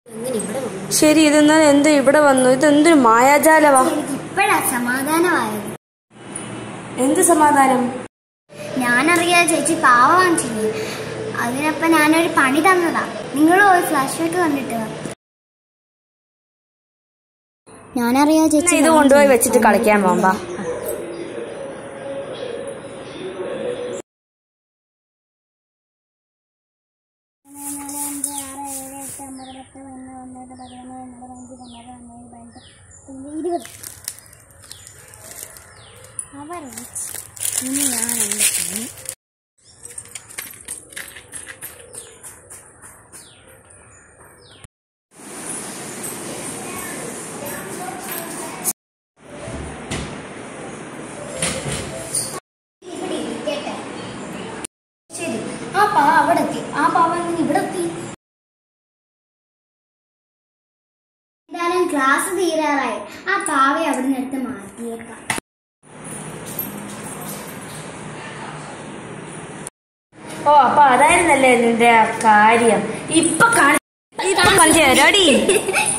എങ്ങനെ ഇവിടെ വന്നു ശരി ഇതെന്നാൽ എന്ത് ഇവിടെ വന്നു ഇതെന്തൊരു മായാജാലവാ എനിക്ക് ഇപ്പോഴാ സമാധാനമായത് എന്ത് സമാധാനം ഞാനറിയാ ചേച്ചി പാവമാണ് ചെയ്യും അതിനപ്പം ഞാനൊരു പണി തന്നതാ നിങ്ങൾ പോയി ഫ്ലാഷ് ബാക്ക് കണ്ടിട്ട് വാ. ഞാനറിയാ എന്നാ ചേച്ചി ഇത് കൊണ്ടുപോയി വെച്ചിട്ട് കളിക്കാൻ പോകാം ഇരുപത് അവർ ഇനി ഞാൻ എന്റെ പണി ഇവിടെ ഇരിക്കട്ടെ ശരി ആ പാവ അവിടെ എത്തി ആ പാവ എങ്ങനെ ഇവിടെ എത്തി എന്തായാലും ക്ലാസ് തീരാറായി ആ പാവയെ അവിടെ നിന്ന് എടുത്ത് മാറ്റിയേക്കാം ഓ അപ്പൊ അതായിരുന്നല്ലേ നിന്റെ കാര്യം ഇപ്പൊ കാണി ഇപ്പൊ കാണിച്ചു തരാടി